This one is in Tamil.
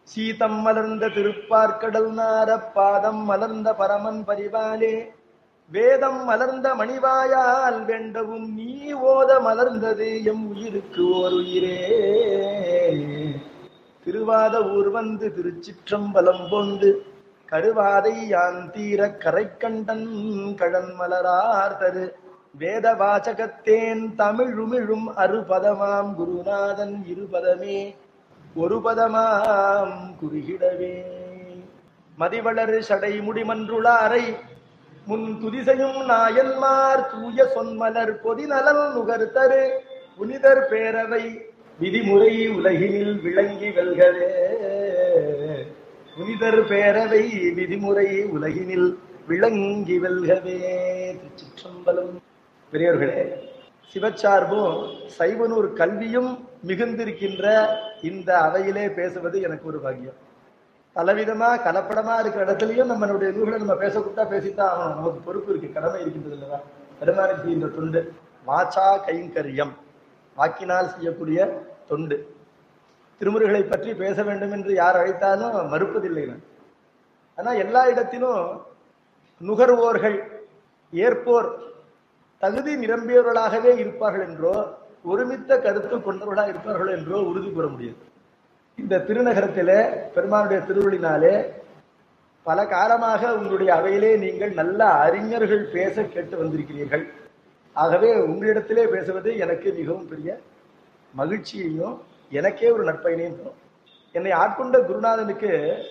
சீதம் மலர்ந்த திருப்பார்க்கடல் நார பாதம் மலர்ந்த பரமன் பரிவாலே வேதம் மலர்ந்த மணிவாயால் வேண்டவும் நீ ஓத மலர்ந்தது எம் உயிருக்கு ஓர் உயிரே திருவாத ஊர் வந்து திருச்சிற்றம்பலம் போந்து கருவாதை யான் தீர கரைக்கண்டன் கழன் மலரார் தரு வேத வாசகத்தேன் தமிழுமிழும் அறுபதமாம் குருநாதன் இருபதமே ஒரு பதமாம் குறுகிடவே மதிவளர் சடை முடிமன்றுளாரை முன் துதிசையும் நாயன்மார் தூய சொன்மலர் பொதிநலன் நுகர்த்தரு புனிதர் பேரவை விதிமுறை உலகினில் விளங்கி வெல்கவே புனிதர் பேரவை விதிமுறை உலகினில் விளங்கி வெல்கவே திருச்சிற்றம்பலம் பெரியவர்களே சிவச்சார்பும் சைவனூர் கல்வியும் மிகுந்திருக்கின்ற இந்த அவையிலே பேசுவது எனக்கு ஒரு பாக்கியம் பலவிதமா கலப்படமா இருக்கிற இடத்துலயும் நம்மளுடைய நூல்களை நம்ம பேச கூட்டா பேசித்தான் ஆகணும் நமக்கு பொறுப்பு இருக்கு கடமை இருக்கின்றது இல்லவா பெருமானுக்கு செய்கின்ற தொண்டு வாச்சா கைங்கரியம் வாக்கினால் செய்யக்கூடிய தொண்டு திருமுறைகளை பற்றி பேச வேண்டும் என்று யார் அழைத்தாலும் மறுப்பதில்லை நான் ஆனா எல்லா இடத்திலும் நுகர்வோர்கள் ஏற்போர் தகுதி நிரம்பியவர்களாகவே இருப்பார்கள் என்றோ ஒருமித்த கருத்து கொண்டவர்களாக இருப்பார்கள் என்றோ உறுதி கூற முடியாது இந்த திருநகரத்திலே பெருமானுடைய திருவள்ளினாலே பல காலமாக உங்களுடைய அவையிலே நீங்கள் நல்ல அறிஞர்கள் பேச கேட்டு வந்திருக்கிறீர்கள் ஆகவே உங்களிடத்திலே பேசுவது எனக்கு மிகவும் பெரிய மகிழ்ச்சியையும் எனக்கே ஒரு நற்பயனையும் தரும் என்னை ஆட்கொண்ட குருநாதனுக்கு